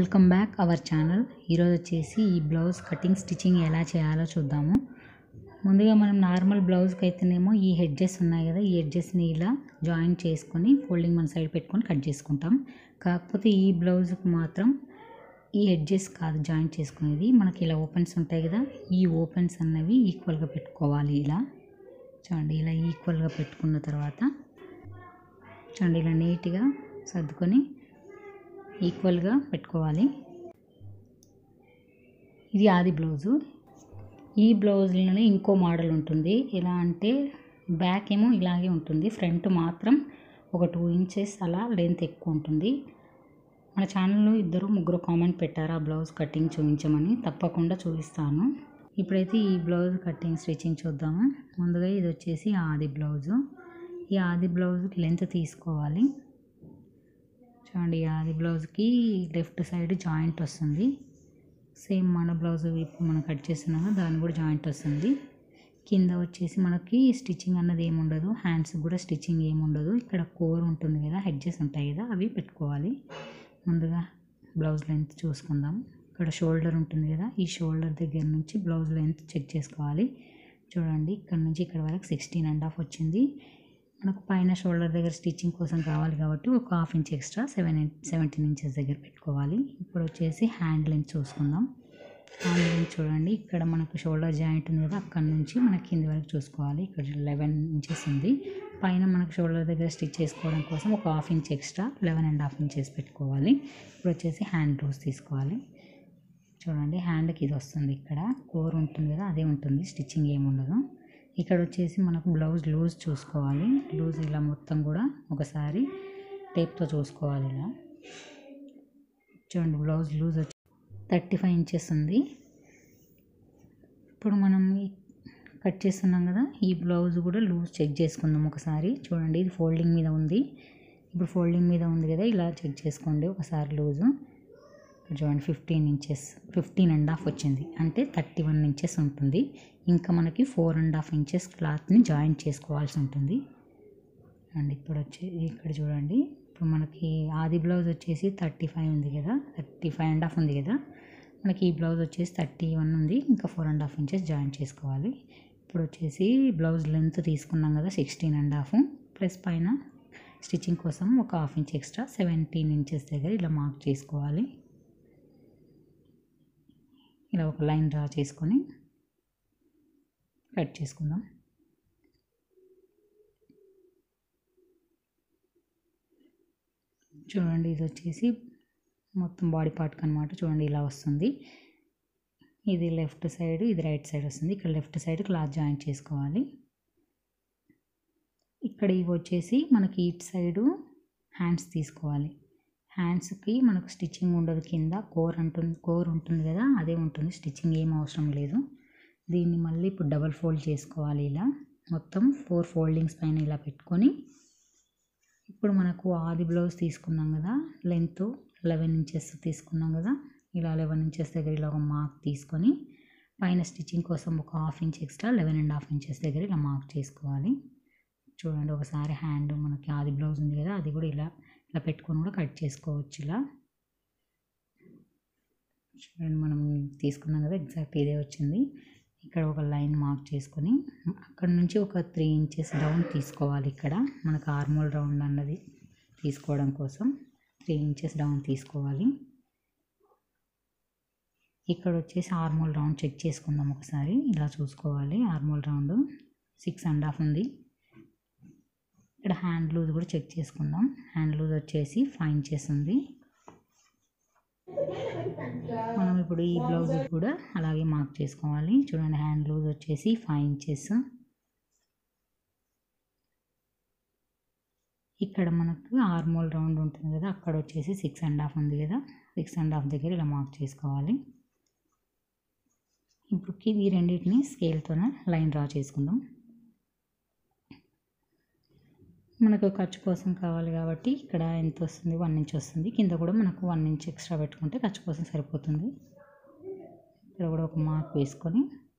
welcome back our channel ఈరోజు వచ్చేసి ఈ బ్లౌజ్ కటింగ్ స్టిచ్చింగ్ ఎలా చేయాలో చూద్దాము ముందుగా మనం నార్మల్ బ్లౌజ్కి అయితేనేమో ఈ హెడ్జెస్ ఉన్నాయి కదా ఈ హెడ్జెస్ని ఇలా జాయిన్ చేసుకొని ఫోల్డింగ్ మన సైడ్ పెట్టుకొని కట్ చేసుకుంటాం కాకపోతే ఈ బ్లౌజ్కి మాత్రం ఈ ఎడ్జెస్ కాదు జాయిన్ చేసుకునేది మనకి ఇలా ఓపెన్స్ ఉంటాయి కదా ఈ ఓపెన్స్ అన్నవి ఈక్వల్గా పెట్టుకోవాలి ఇలా చూడండి ఇలా ఈక్వల్గా పెట్టుకున్న తర్వాత చూడండి ఇలా నీట్గా సర్దుకొని ఈక్వల్గా పెట్టుకోవాలి ఇది ఆది బ్లౌజు ఈ బ్లౌజ్లోనే ఇంకో మోడల్ ఉంటుంది ఎలా అంటే బ్యాక్ ఏమో ఇలాగే ఉంటుంది ఫ్రంట్ మాత్రం ఒక టూ ఇంచెస్ అలా లెంత్ ఎక్కువ ఉంటుంది మన ఛానల్లో ఇద్దరు ముగ్గురు కామెంట్ పెట్టారు ఆ బ్లౌజ్ కటింగ్ చూపించమని తప్పకుండా చూపిస్తాను ఇప్పుడైతే ఈ బ్లౌజ్ కటింగ్ స్టిచ్చింగ్ చూద్దాము ముందుగా ఇది వచ్చేసి ఆది బ్లౌజు ఈ ఆది బ్లౌజ్ లెంత్ తీసుకోవాలి చూడండి ఈ ఆది బ్లౌజ్కి లెఫ్ట్ సైడ్ జాయింట్ వస్తుంది సేమ్ మన బ్లౌజ్ ఇప్పుడు మనం కట్ చేస్తున్నాము దాని కూడా జాయింట్ వస్తుంది కింద వచ్చేసి మనకి స్టిచ్చింగ్ అన్నది ఏముండదు హ్యాండ్స్ కూడా స్టిచ్చింగ్ ఏముండదు ఇక్కడ కోర్ ఉంటుంది కదా హెడ్జెస్ ఉంటాయి కదా అవి పెట్టుకోవాలి ముందుగా బ్లౌజ్ లెంత్ చూసుకుందాం ఇక్కడ షోల్డర్ ఉంటుంది కదా ఈ షోల్డర్ దగ్గర నుంచి బ్లౌజ్ లెంత్ చెక్ చేసుకోవాలి చూడండి ఇక్కడ నుంచి ఇక్కడ వరకు సిక్స్టీన్ అండ్ హాఫ్ వచ్చింది మనకు పైన షోల్డర్ దగ్గర స్టిచ్చింగ్ కోసం కావాలి కాబట్టి ఒక half inch extra seven seventeen inches దగ్గర పెట్టుకోవాలి ఇప్పుడు వచ్చేసి హ్యాండ్ లెంత్ చూసుకుందాం హ్యాండ్ లెంత్ చూడండి ఇక్కడ మనకు షోల్డర్ జాయింట్ ఉంది కదా అక్కడ నుంచి మనకి కింది వరకు చూసుకోవాలి ఇక్కడ లెవెన్ ఇంచెస్ ఉంది పైన మనకు షోల్డర్ దగ్గర స్టిచ్ చేసుకోవడం కోసం ఒక half inch extra eleven and half inches పెట్టుకోవాలి ఇప్పుడు వచ్చేసి హ్యాండ్ లూజ్ తీసుకోవాలి చూడండి హ్యాండ్కి ఇది వస్తుంది ఇక్కడ కోర్ ఉంటుంది కదా అదే ఉంటుంది స్టిచ్చింగ్ ఏమి ఉండదు ఇక్కడ వచ్చేసి మనకు బ్లౌజ్ లూజ్ చూసుకోవాలి లూజ్ ఇలా మొత్తం కూడా ఒకసారి టేప్తో చూసుకోవాలి ఇలా చూడండి బ్లౌజ్ లూజ్ వచ్చి థర్టీ ఫైవ్ ఇంచెస్ ఉంది ఇప్పుడు మనం కట్ చేస్తున్నాం కదా ఈ బ్లౌజ్ కూడా లూజ్ చెక్ చేసుకుందాం ఒకసారి చూడండి ఇది ఫోల్డింగ్ మీద ఉంది ఇప్పుడు ఫోల్డింగ్ మీద ఉంది కదా ఇలా చెక్ చేసుకోండి ఒకసారి లూజు చూడండి fifteen inches fifteen and half వచ్చింది అంటే థర్టీ వన్ ఇంచెస్ ఉంటుంది ఇంకా మనకి ఫోర్ అండ్ హాఫ్ ఇంచెస్ క్లాత్ని జాయిన్ చేసుకోవాల్సి ఉంటుంది అండ్ ఇప్పుడు వచ్చి ఇక్కడ చూడండి ఇప్పుడు మనకి ఆది బ్లౌజ్ వచ్చేసి థర్టీ ఫైవ్ ఉంది కదా థర్టీ ఫైవ్ అండ్ హాఫ్ ఉంది కదా మనకి ఈ బ్లౌజ్ వచ్చేసి థర్టీ వన్ ఉంది ఇంకా four and half inches join చేసుకోవాలి ఇప్పుడు వచ్చేసి బ్లౌజ్ లెంత్ తీసుకున్నాం కదా సిక్స్టీన్ అండ్ హాఫ్ ప్లస్ పైన స్టిచ్చింగ్ కోసం ఒక half inch extra seventeen inches దగ్గర ఇలా మార్క్ చేసుకోవాలి ఇలా ఒక లైన్ డ్రా చేసుకొని కట్ చేసుకుందాం చూడండి ఇది వచ్చేసి మొత్తం బాడీ పార్ట్కి అనమాట చూడండి ఇలా వస్తుంది ఇది లెఫ్ట్ సైడ్ ఇది రైట్ సైడ్ వస్తుంది ఇక్కడ లెఫ్ట్ సైడ్ క్లాత్ జాయింట్ చేసుకోవాలి ఇక్కడ ఇవి వచ్చేసి మనకి ఇటు సైడు హ్యాండ్స్ తీసుకోవాలి హ్యాండ్స్కి మనకు స్టిచ్చింగ్ ఉండదు కింద కోర్ అంటుంది కోర్ ఉంటుంది కదా అదే ఉంటుంది స్టిచ్చింగ్ ఏం అవసరం లేదు దీన్ని మళ్ళీ ఇప్పుడు డబల్ ఫోల్డ్ చేసుకోవాలి ఇలా మొత్తం ఫోర్ ఫోల్డింగ్స్ పైన ఇలా పెట్టుకొని ఇప్పుడు మనకు ఆది బ్లౌజ్ తీసుకున్నాం కదా లెంత్ లెవెన్ ఇంచెస్ తీసుకున్నాం కదా ఇలా లెవెన్ ఇంచెస్ దగ్గర ఇలా ఒక మార్క్ తీసుకొని పైన స్టిచ్చింగ్ కోసం ఒక half inch extra eleven and half inches దగ్గర ఇలా మార్క్ చేసుకోవాలి చూడండి ఒకసారి హ్యాండ్ మనకి ఆది బ్లౌజ్ ఉంది కదా అది కూడా ఇలా ఇలా పెట్టుకొని కూడా కట్ చేసుకోవచ్చు ఇలా చూడండి మనం తీసుకున్నాం కదా ఎగ్జాక్ట్ ఇదే వచ్చింది ఇక్కడ ఒక లైన్ మార్క్ చేసుకొని అక్కడ నుంచి ఒక త్రీ ఇంచెస్ డౌన్ తీసుకోవాలి ఇక్కడ మనకు ఆర్మోల్ రౌండ్ అన్నది తీసుకోవడం కోసం త్రీ ఇంచెస్ డౌన్ తీసుకోవాలి ఇక్కడ వచ్చేసి ఆర్మోల్ రౌండ్ చెక్ చేసుకుందాం ఒకసారి ఇలా చూసుకోవాలి armhole round six and half ఉంది ఇక్కడ హ్యాండ్ లూజ్ కూడా చెక్ చేసుకుందాం హ్యాండ్ లూజ్ వచ్చేసి ఫైవ్ ఇంచెస్ ఉంది మనం ఇప్పుడు ఈ బ్లౌజ్ కూడా అలాగే మార్క్ చేసుకోవాలి చూడండి హ్యాండ్ లూజ్ వచ్చేసి ఫైవ్ ఇంచెస్ ఇక్కడ మనకు ఆర్మోల్ రౌండ్ ఉంటుంది కదా అక్కడ వచ్చేసి సిక్స్ అండ్ హాఫ్ ఉంది కదా సిక్స్ అండ్ హాఫ్ దగ్గర ఇలా మార్క్ చేసుకోవాలి ఇప్పుడు ఈ రెండింటిని స్కేల్తోనే లైన్ డ్రా చేసుకుందాం మనకు ఖర్చు కోసం కావాలి కాబట్టి ఇక్కడ ఎంత వస్తుంది వన్ ఇంచ్ వస్తుంది కింద కూడా మనకు వన్ ఇంచ్ ఎక్స్ట్రా పెట్టుకుంటే ఖర్చు కోసం సరిపోతుంది ఇక్కడ కూడా ఒక మార్క్ వేసుకొని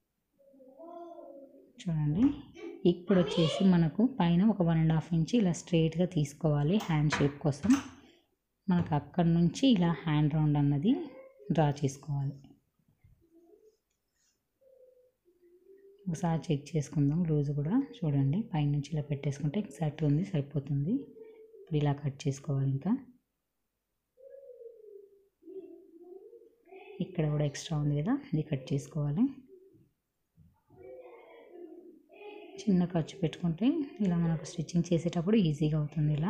చూడండి ఇప్పుడు వచ్చేసి మనకు పైన ఒక వన్ అండ్ హాఫ్ ఇంచ్ ఇలా స్ట్రైట్గా తీసుకోవాలి హ్యాండ్ షేప్ కోసం మనకు అక్కడి నుంచి ఇలా హ్యాండ్ రౌండ్ అన్నది డ్రా చేసుకోవాలి ఒకసారి చెక్ చేసుకుందాం లూజ్ కూడా చూడండి పైనుంచి ఇలా పెట్టేసుకుంటే ఎగ్జాక్ట్గా ఉంది సరిపోతుంది ఇప్పుడు ఇలా కట్ చేసుకోవాలి ఇంకా ఇక్కడ కూడా ఎక్స్ట్రా ఉంది కదా ఇది కట్ చేసుకోవాలి చిన్న ఖర్చు పెట్టుకుంటే ఇలా మనకు స్టిచ్చింగ్ చేసేటప్పుడు ఈజీగా అవుతుంది ఇలా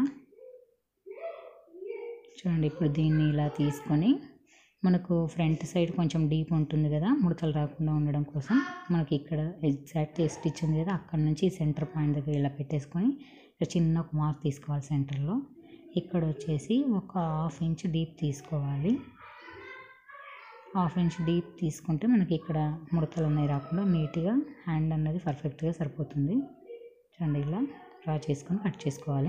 చూడండి ఇప్పుడు దీన్ని ఇలా తీసుకొని మనకు ఫ్రంట్ సైడ్ కొంచెం డీప్ ఉంటుంది కదా ముడతలు రాకుండా ఉండడం కోసం మనకి ఇక్కడ ఎగ్జాక్ట్ స్టిచ్ ఉంది కదా అక్కడ నుంచి సెంటర్ పాయింట్ దగ్గర ఇలా పెట్టేసుకొని ఇక్కడ చిన్న ఒక మార్క్ తీసుకోవాలి సెంటర్లో ఇక్కడ వచ్చేసి ఒక హాఫ్ ఇంచ్ డీప్ తీసుకోవాలి హాఫ్ ఇంచ్ డీప్ తీసుకుంటే మనకి ఇక్కడ ముడతలు ఉన్నాయి రాకుండా నీట్గా హ్యాండ్ అన్నది పర్ఫెక్ట్గా సరిపోతుంది చూడండి ఇలా డ్రా చేసుకొని కట్ చేసుకోవాలి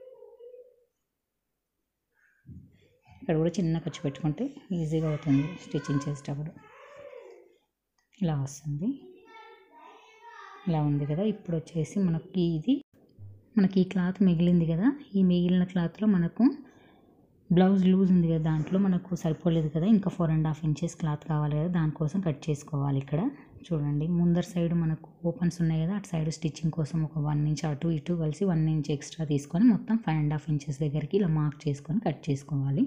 ఇక్కడ కూడా చిన్న ఖర్చు పెట్టుకుంటే ఈజీగా అవుతుంది స్టిచ్చింగ్ చేసేటప్పుడు ఇలా వస్తుంది ఇలా ఉంది కదా ఇప్పుడు వచ్చేసి మనకి ఇది మనకి ఈ క్లాత్ మిగిలింది కదా ఈ మిగిలిన క్లాత్లో మనకు బ్లౌజ్ లూజ్ ఉంది కదా దాంట్లో మనకు సరిపోలేదు కదా ఇంకా four and half inches cloth కావాలి కదా దానికోసం కట్ చేసుకోవాలి ఇక్కడ చూడండి ముందర సైడ్ మనకు ఓపెన్స్ ఉన్నాయి కదా అటు సైడ్ స్టిచ్చింగ్ కోసం ఒక వన్ ఇంచ్ అటు ఇటు కలిసి వన్ ఇంచ్ ఎక్స్ట్రా తీసుకొని మొత్తం ఫైవ్ అండ్ హాఫ్ ఇంచెస్ దగ్గరికి ఇలా మార్క్ చేసుకొని కట్ చేసుకోవాలి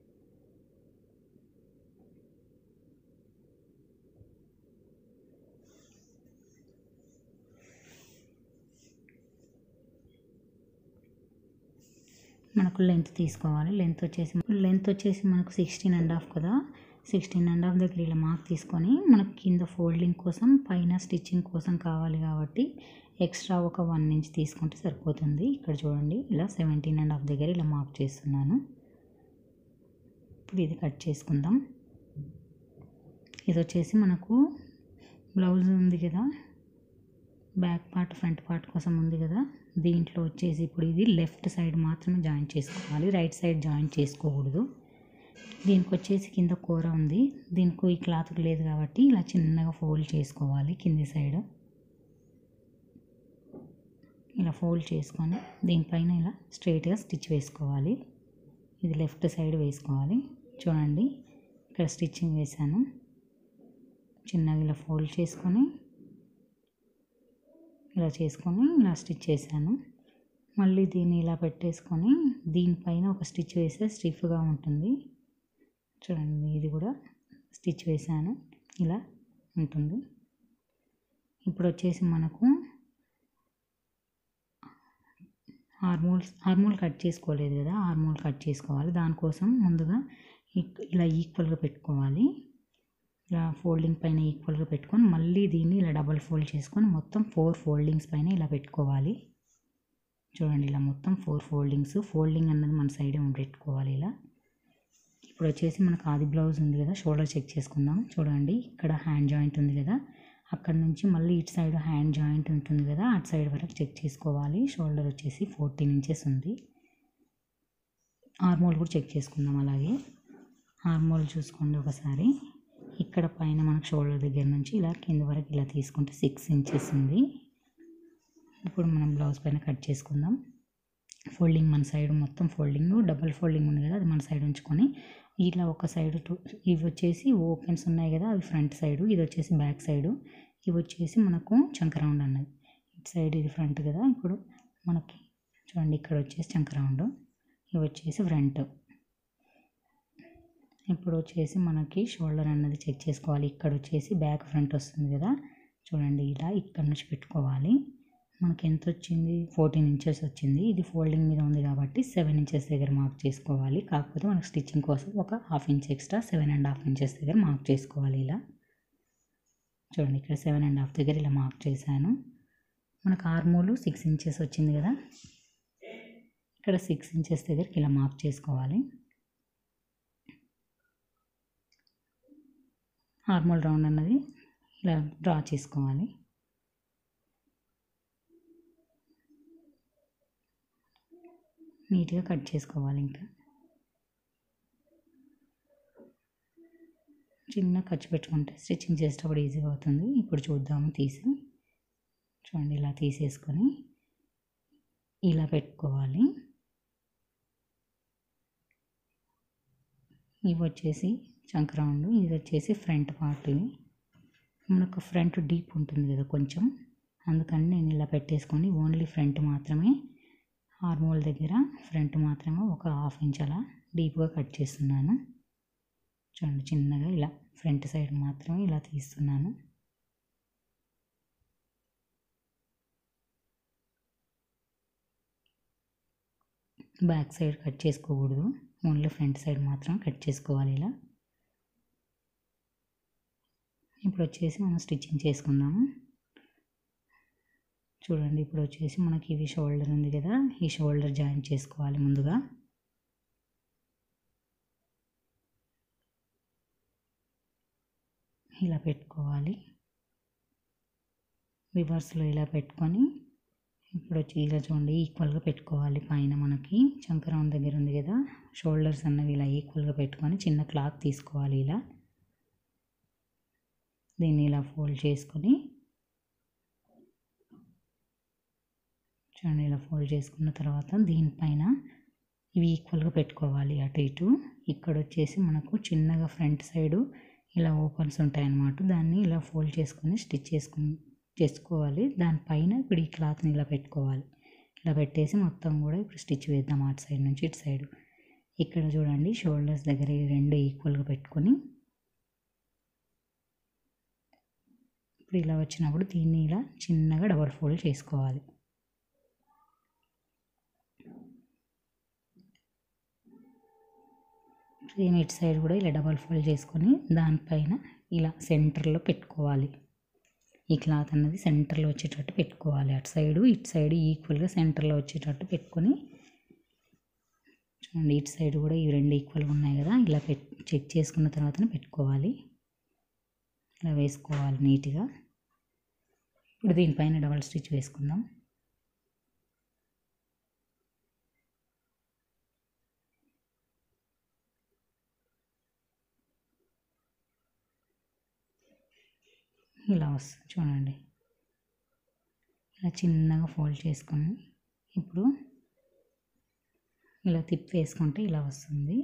మనకు లెంత్ తీసుకోవాలి లెంత్ వచ్చేసి లెంత్ వచ్చేసి మనకు సిక్స్టీన్ అండ్ హాఫ్ కదా సిక్స్టీన్ అండ్ హాఫ్ దగ్గర ఇలా మార్క్ తీసుకొని మనకు కింద ఫోల్డింగ్ కోసం పైన స్టిచ్చింగ్ కోసం కావాలి కాబట్టి ఎక్స్ట్రా ఒక వన్ ఇంచ్ తీసుకుంటే సరిపోతుంది ఇక్కడ చూడండి ఇలా సెవెంటీన్ అండ్ హాఫ్ దగ్గర ఇలా మార్క్ చేస్తున్నాను ఇప్పుడు ఇది కట్ చేసుకుందాం ఇది వచ్చేసి మనకు బ్లౌజ్ ఉంది కదా బ్యాక్ పార్ట్ ఫ్రంట్ పార్ట్ కోసం ఉంది కదా దీంట్లో వచ్చేసి ఇప్పుడు ఇది లెఫ్ట్ సైడ్ మాత్రమే జాయిన్ చేసుకోవాలి రైట్ సైడ్ జాయిన్ చేసుకోకూడదు దీనికి వచ్చేసి కింద కూర ఉంది దీనికి ఈ క్లాత్ లేదు కాబట్టి ఇలా చిన్నగా ఫోల్డ్ చేసుకోవాలి కింది సైడ్ ఇలా ఫోల్డ్ చేసుకొని దీనిపైన ఇలా స్ట్రైట్గా స్టిచ్ వేసుకోవాలి ఇది లెఫ్ట్ సైడ్ వేసుకోవాలి చూడండి ఇక్కడ స్టిచ్చింగ్ వేసాను చిన్నగా ఇలా ఫోల్డ్ చేసుకొని ఇలా చేసుకొని ఇలా స్టిచ్ చేశాను మళ్ళీ దీన్ని ఇలా పెట్టేసుకొని దీనిపైన ఒక స్టిచ్ వేస్తే స్టిఫ్గా ఉంటుంది చూడండి ఇది కూడా స్టిచ్ వేసాను ఇలా ఉంటుంది ఇప్పుడు వచ్చేసి మనకు హార్మోల్స్ హార్మోల్ కట్ చేసుకోలేదు కదా హార్మోల్ కట్ చేసుకోవాలి దానికోసం ముందుగా ఇలా ఈక్వల్గా పెట్టుకోవాలి ఇలా ఫోల్డింగ్ పైన ఈక్వల్గా పెట్టుకొని మళ్ళీ దీన్ని ఇలా డబల్ ఫోల్డ్ చేసుకొని మొత్తం ఫోర్ ఫోల్డింగ్స్ పైన ఇలా పెట్టుకోవాలి చూడండి ఇలా మొత్తం ఫోర్ ఫోల్డింగ్స్ ఫోల్డింగ్ అన్నది మన సైడే పెట్టుకోవాలి ఇలా ఇప్పుడు వచ్చేసి మనకు ఆది బ్లౌజ్ ఉంది కదా షోల్డర్ చెక్ చేసుకుందాం చూడండి ఇక్కడ హ్యాండ్ జాయింట్ ఉంది కదా అక్కడ నుంచి మళ్ళీ ఇటు సైడ్ హ్యాండ్ జాయింట్ ఉంటుంది కదా అటు సైడ్ వరకు చెక్ చేసుకోవాలి షోల్డర్ వచ్చేసి ఫోర్టీన్ ఇంచెస్ ఉంది ఆర్మోల్ కూడా చెక్ చేసుకుందాం అలాగే ఆర్మోల్ చూసుకోండి ఒకసారి ఇక్కడ పైన మనకు షోల్డర్ దగ్గర నుంచి ఇలా కింద వరకు ఇలా తీసుకుంటే సిక్స్ ఇంచెస్ ఉంది ఇప్పుడు మనం బ్లౌజ్ పైన కట్ చేసుకుందాం ఫోల్డింగ్ మన సైడ్ మొత్తం ఫోల్డింగ్ డబుల్ ఫోల్డింగ్ ఉంది కదా అది మన సైడ్ ఉంచుకొని ఇలా ఒక సైడ్ టూ ఇవి వచ్చేసి ఓపెన్స్ ఉన్నాయి కదా అవి ఫ్రంట్ సైడ్ ఇది వచ్చేసి బ్యాక్ సైడ్ ఇవి వచ్చేసి మనకు చంక రౌండ్ అన్నది ఇటు సైడ్ ఇది ఫ్రంట్ కదా ఇప్పుడు మనకి చూడండి ఇక్కడ వచ్చేసి చంక రౌండ్ ఇవి వచ్చేసి ఫ్రంట్ ఇప్పుడు వచ్చేసి మనకి షోల్డర్ అన్నది చెక్ చేసుకోవాలి ఇక్కడ వచ్చేసి బ్యాక్ ఫ్రంట్ వస్తుంది కదా చూడండి ఇలా ఇక్కడ నుంచి పెట్టుకోవాలి మనకి ఎంత వచ్చింది ఫోర్టీన్ ఇంచెస్ వచ్చింది ఇది ఫోల్డింగ్ మీద ఉంది కాబట్టి సెవెన్ ఇంచెస్ దగ్గర మార్క్ చేసుకోవాలి కాకపోతే మనకు స్టిచ్చింగ్ కోసం ఒక half inch extra seven and half inches దగ్గర మార్క్ చేసుకోవాలి ఇలా చూడండి ఇక్కడ సెవెన్ అండ్ హాఫ్ దగ్గర ఇలా మార్క్ చేశాను మనకు ఆర్మోలు సిక్స్ ఇంచెస్ వచ్చింది కదా ఇక్కడ సిక్స్ ఇంచెస్ దగ్గరికి ఇలా మార్క్ చేసుకోవాలి ఆర్మోల్ రౌండ్ అన్నది ఇలా డ్రా చేసుకోవాలి నీట్గా కట్ చేసుకోవాలి ఇంకా చిన్న ఖర్చు పెట్టుకుంటే స్టిచ్చింగ్ చేసేటప్పుడు ఈజీగా అవుతుంది ఇప్పుడు చూద్దాము తీసి చూడండి ఇలా తీసేసుకొని ఇలా పెట్టుకోవాలి ఇవి వచ్చేసి చంక రౌండ్ ఇది వచ్చేసి ఫ్రంట్ పార్ట్ ఇవి మనకు ఫ్రంట్ డీప్ ఉంటుంది కదా కొంచెం అందుకని నేను ఇలా పెట్టేసుకొని ఓన్లీ ఫ్రంట్ మాత్రమే హార్మోల్ దగ్గర ఫ్రంట్ మాత్రమే ఒక హాఫ్ ఇంచ్ అలా డీప్గా కట్ చేస్తున్నాను చూడండి చిన్నగా ఇలా ఫ్రంట్ సైడ్ మాత్రమే ఇలా తీస్తున్నాను బ్యాక్ సైడ్ కట్ చేసుకోకూడదు ఓన్లీ ఫ్రంట్ సైడ్ మాత్రం కట్ చేసుకోవాలి ఇలా ఇప్పుడు వచ్చేసి మనం స్టిచ్చింగ్ చేసుకుందాము చూడండి ఇప్పుడు వచ్చేసి మనకి ఇవి షోల్డర్ ఉంది కదా ఈ షోల్డర్ జాయిన్ చేసుకోవాలి ముందుగా ఇలా పెట్టుకోవాలి రివర్స్లో ఇలా పెట్టుకొని ఇప్పుడు వచ్చి ఇలా చూడండి ఈక్వల్గా పెట్టుకోవాలి పైన మనకి చంకరౌండ్ దగ్గర ఉంది కదా షోల్డర్స్ అన్నవి ఇలా ఈక్వల్గా పెట్టుకొని చిన్న క్లాత్ తీసుకోవాలి ఇలా దీన్ని ఇలా ఫోల్డ్ చేసుకొని చూడండి ఇలా ఫోల్డ్ చేసుకున్న తర్వాత దీనిపైన ఇవి ఈక్వల్గా పెట్టుకోవాలి అటు ఇటు ఇక్కడ వచ్చేసి మనకు చిన్నగా ఫ్రంట్ సైడు ఇలా ఓపెన్స్ ఉంటాయన్నమాట దాన్ని ఇలా ఫోల్డ్ చేసుకొని స్టిచ్ చేసుకుని చేసుకోవాలి దానిపైన ఇప్పుడు ఈ క్లాత్ని ఇలా పెట్టుకోవాలి ఇలా పెట్టేసి మొత్తం కూడా ఇప్పుడు స్టిచ్ వేద్దాం అటు సైడ్ నుంచి ఇటు సైడ్ ఇక్కడ చూడండి షోల్డర్స్ దగ్గర ఈ రెండు ఈక్వల్గా పెట్టుకొని ఇప్పుడు ఇలా వచ్చినప్పుడు దీన్ని ఇలా చిన్నగా డబల్ ఫోల్డ్ చేసుకోవాలి సేమ్ ఇటు సైడ్ కూడా ఇలా డబల్ ఫోల్డ్ చేసుకొని దానిపైన ఇలా సెంటర్లో పెట్టుకోవాలి ఈ క్లాత్ అన్నది సెంటర్లో వచ్చేటట్టు పెట్టుకోవాలి అటు సైడు ఇటు సైడ్ ఈక్వల్గా సెంటర్లో వచ్చేటట్టు పెట్టుకొని చూడండి ఇటు సైడ్ కూడా ఈ రెండు ఈక్వల్గా ఉన్నాయి కదా ఇలా పెట్ చెక్ చేసుకున్న తర్వాతనే పెట్టుకోవాలి ఇలా వేసుకోవాలి నీట్గా ఇప్పుడు దీనిపైన డబల్ స్టిచ్ వేసుకుందాం ఇలా వస్తుంది చూడండి ఇలా చిన్నగా ఫోల్డ్ చేసుకొని ఇప్పుడు ఇలా తిప్పి వేసుకుంటే ఇలా వస్తుంది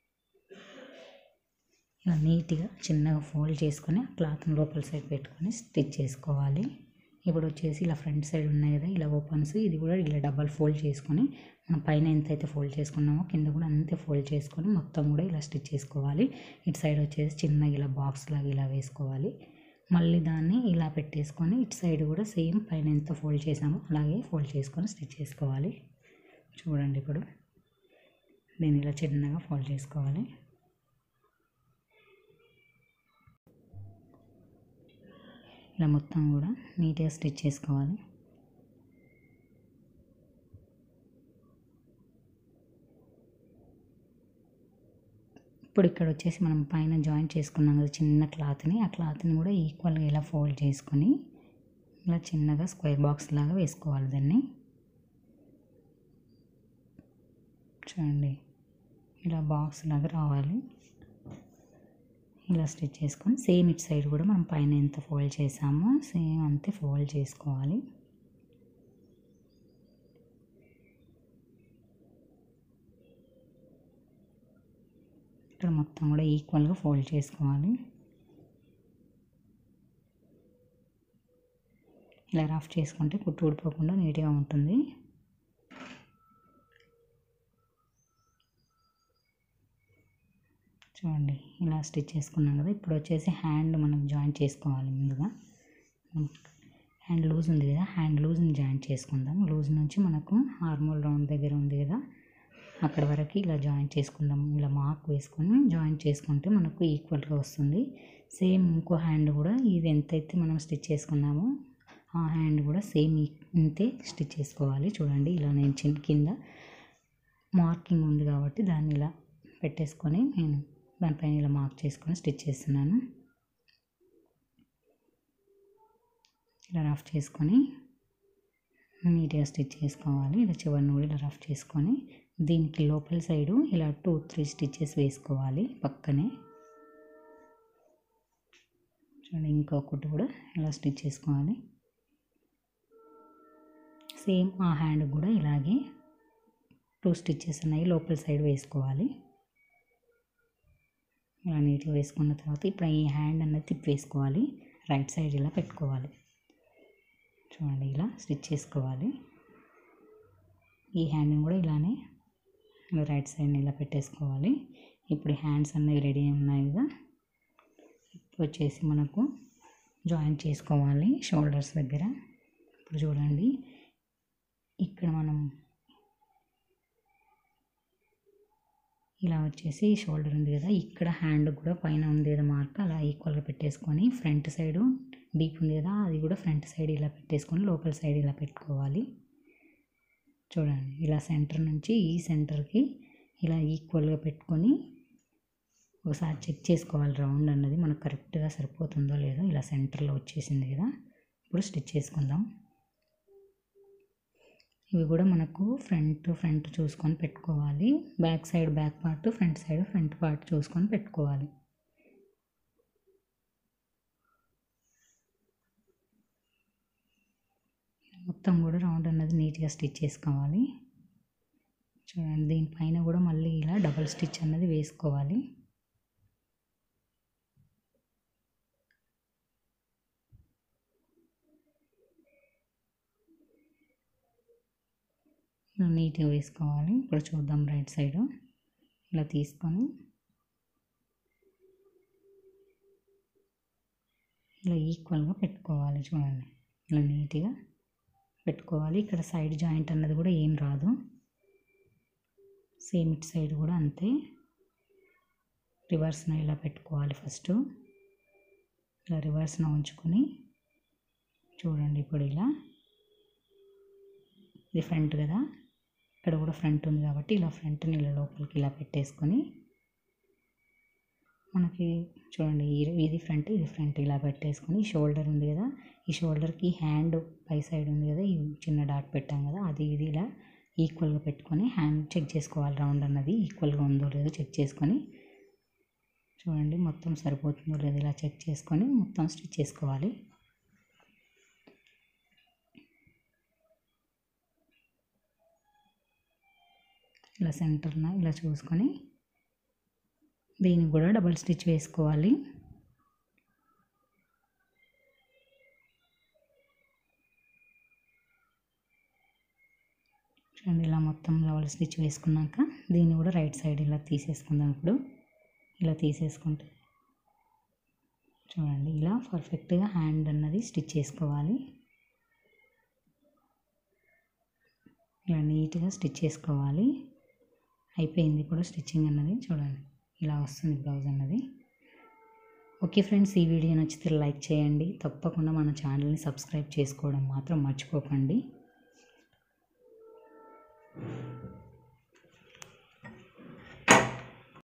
ఇలా నీట్గా చిన్నగా ఫోల్డ్ చేసుకొని క్లాత్ లోపల సైడ్ పెట్టుకొని స్టిచ్ చేసుకోవాలి ఇప్పుడు వచ్చేసి ఇలా ఫ్రంట్ సైడ్ ఉన్నాయి కదా ఇలా ఓపెన్స్ ఇది కూడా ఇలా డబల్ ఫోల్డ్ చేసుకొని మనం పైన ఎంతైతే ఫోల్డ్ చేసుకున్నామో కింద కూడా అంతే ఫోల్డ్ చేసుకొని మొత్తం కూడా ఇలా స్టిచ్ చేసుకోవాలి ఇటు సైడ్ వచ్చేసి చిన్నగా ఇలా బాక్స్ లాగా ఇలా వేసుకోవాలి మళ్ళీ దాన్ని ఇలా పెట్టేసుకొని ఇటు సైడ్ కూడా సేమ్ పైన ఎంత ఫోల్డ్ చేసామో అలాగే ఫోల్డ్ చేసుకొని స్టిచ్ చేసుకోవాలి చూడండి ఇప్పుడు నేను ఇలా చిన్నగా ఫోల్డ్ చేసుకోవాలి ఇలా మొత్తం కూడా నీట్గా స్టిచ్ చేసుకోవాలి ఇప్పుడు ఇక్కడ వచ్చేసి మనం పైన జాయింట్ చేసుకున్నాం కదా చిన్న క్లాత్ని ఆ క్లాత్ని కూడా ఈక్వల్గా ఇలా ఫోల్డ్ చేసుకొని ఇలా చిన్నగా స్క్వేర్ బాక్స్ లాగా వేసుకోవాలి దాన్ని చూడండి ఇలా బాక్స్ లాగా రావాలి ఇలా స్టిచ్ చేసుకొని సేమ్ ఇటు సైడ్ కూడా మనం పైన ఎంత ఫోల్డ్ చేసామో సేమ్ అంతే ఫోల్డ్ చేసుకోవాలి ఇక్కడ మొత్తం కూడా ఈక్వల్గా ఫోల్డ్ చేసుకోవాలి ఇలా రఫ్ చేసుకుంటే కుట్టు ఊడిపోకుండా నీట్గా ఉంటుంది చూడండి ఇలా స్టిచ్ చేసుకున్నాం కదా ఇప్పుడు వచ్చేసి హ్యాండ్ మనం జాయింట్ చేసుకోవాలి ముందుగా హ్యాండ్ లూజ్ ఉంది కదా హ్యాండ్ లూజ్ని జాయింట్ చేసుకుందాం లూజ్ నుంచి మనకు హార్మోల్ రౌండ్ దగ్గర ఉంది కదా అక్కడ వరకు ఇలా జాయింట్ చేసుకుందాం ఇలా మార్క్ వేసుకొని జాయింట్ చేసుకుంటే మనకు ఈక్వల్గా వస్తుంది సేమ్ ఇంకో హ్యాండ్ కూడా ఇది ఎంతైతే మనం స్టిచ్ చేసుకున్నామో ఆ హ్యాండ్ కూడా సేమ్ ఇంతే స్టిచ్ చేసుకోవాలి చూడండి ఇలా నేను చిన్న కింద మార్కింగ్ ఉంది కాబట్టి దాన్ని ఇలా పెట్టేసుకొని నేను దానిపైన ఇలా మార్క్ చేసుకొని స్టిచ్ చేస్తున్నాను ఇలా రఫ్ చేసుకొని నీట్గా స్టిచ్ చేసుకోవాలి ఇలా చివరిని కూడా ఇలా రఫ్ చేసుకొని దీనికి లోపల సైడు ఇలా టూ త్రీ స్టిచ్చెస్ వేసుకోవాలి పక్కనే చూడండి ఇంకొకటి కూడా ఇలా స్టిచ్ చేసుకోవాలి సేమ్ ఆ హ్యాండ్ కూడా ఇలాగే టూ స్టిచ్చెస్ ఉన్నాయి లోపల సైడ్ వేసుకోవాలి ఇలా నీట్గా వేసుకున్న తర్వాత ఇప్పుడు ఈ హ్యాండ్ అన్నది తిప్పి వేసుకోవాలి రైట్ సైడ్ ఇలా పెట్టుకోవాలి చూడండి ఇలా స్టిచ్ చేసుకోవాలి ఈ హ్యాండ్ని కూడా ఇలానే ఇలా రైట్ సైడ్ని ఇలా పెట్టేసుకోవాలి ఇప్పుడు హ్యాండ్స్ అన్నవి రెడీ ఉన్నాయి కదా ఇప్పుడు వచ్చేసి మనకు జాయిన్ చేసుకోవాలి షోల్డర్స్ దగ్గర ఇప్పుడు చూడండి ఇక్కడ మనం ఇలా వచ్చేసి షోల్డర్ ఉంది కదా ఇక్కడ హ్యాండ్ కూడా పైన ఉంది కదా మార్క్ అలా ఈక్వల్గా పెట్టేసుకొని ఫ్రంట్ సైడ్ డీప్ ఉంది కదా అది కూడా ఫ్రంట్ సైడ్ ఇలా పెట్టేసుకొని లోపల సైడ్ ఇలా పెట్టుకోవాలి చూడండి ఇలా సెంటర్ నుంచి ఈ సెంటర్కి ఇలా ఈక్వల్గా పెట్టుకొని ఒకసారి చెక్ చేసుకోవాలి రౌండ్ అన్నది మనకు కరెక్ట్గా సరిపోతుందో లేదో ఇలా సెంటర్లో వచ్చేసింది కదా ఇప్పుడు స్టిచ్ చేసుకుందాం ఇవి కూడా మనకు ఫ్రంట్ ఫ్రంట్ చూసుకొని పెట్టుకోవాలి back side back part front side front part చూసుకొని పెట్టుకోవాలి మొత్తం కూడా రౌండ్ అన్నది నీట్గా స్టిచ్ చేసుకోవాలి చూడండి దీనిపైన కూడా మళ్ళీ ఇలా డబల్ స్టిచ్ అన్నది వేసుకోవాలి నీట్గా వేసుకోవాలి ఇప్పుడు చూద్దాం రైట్ సైడ్ ఇలా తీసుకొని ఇలా ఈక్వల్గా పెట్టుకోవాలి చూడండి ఇలా నీట్గా పెట్టుకోవాలి ఇక్కడ సైడ్ జాయింట్ అన్నది కూడా ఏం రాదు సేమ్ ఇటు సైడ్ కూడా అంతే రివర్స్న ఇలా పెట్టుకోవాలి ఫస్ట్ ఇలా రివర్స్న ఉంచుకొని చూడండి ఇప్పుడు ఇలా ఇది ఫ్రంట్ కదా ఇక్కడ కూడా ఫ్రంట్ ఉంది కాబట్టి ఇలా ఫ్రంట్ని ఇలా లోపలికి ఇలా పెట్టేసుకొని మనకి చూడండి ఈ- ఇది ఫ్రంట్ ఇది ఫ్రంట్ ఇలా పెట్టేసుకొని షోల్డర్ ఉంది కదా ఈ షోల్డర్కి హ్యాండ్ పై సైడ్ ఉంది కదా ఈ చిన్న డాట్ పెట్టాం కదా అది ఇది ఇలా ఈక్వల్గా పెట్టుకొని హ్యాండ్ చెక్ చేసుకోవాలి రౌండ్ అన్నది ఈక్వల్గా ఉందో లేదో చెక్ చేసుకొని చూడండి మొత్తం సరిపోతుందో లేదో ఇలా చెక్ చేసుకొని మొత్తం స్టిచ్ చేసుకోవాలి ఇలా సెంటర్న ఇలా చూసుకొని దీనికి కూడా డబల్ స్టిచ్ వేసుకోవాలి చూడండి ఇలా మొత్తం డబల్ స్టిచ్ వేసుకున్నాక దీన్ని కూడా రైట్ సైడ్ ఇలా తీసేసుకుందాం ఇప్పుడు ఇలా తీసేసుకుంటే చూడండి ఇలా పర్ఫెక్ట్గా హ్యాండ్ అన్నది స్టిచ్ చేసుకోవాలి ఇలా నీట్గా స్టిచ్ చేసుకోవాలి అయిపోయింది ఇప్పుడు స్టిచ్చింగ్ అన్నది చూడండి ఇలా వస్తుంది బ్లౌజ్ అన్నది ఓకే ఫ్రెండ్స్ ఈ వీడియో నచ్చితే లైక్ చేయండి తప్పకుండా మన ఛానల్ని సబ్స్క్రైబ్ చేసుకోవడం మాత్రం మర్చిపోకండి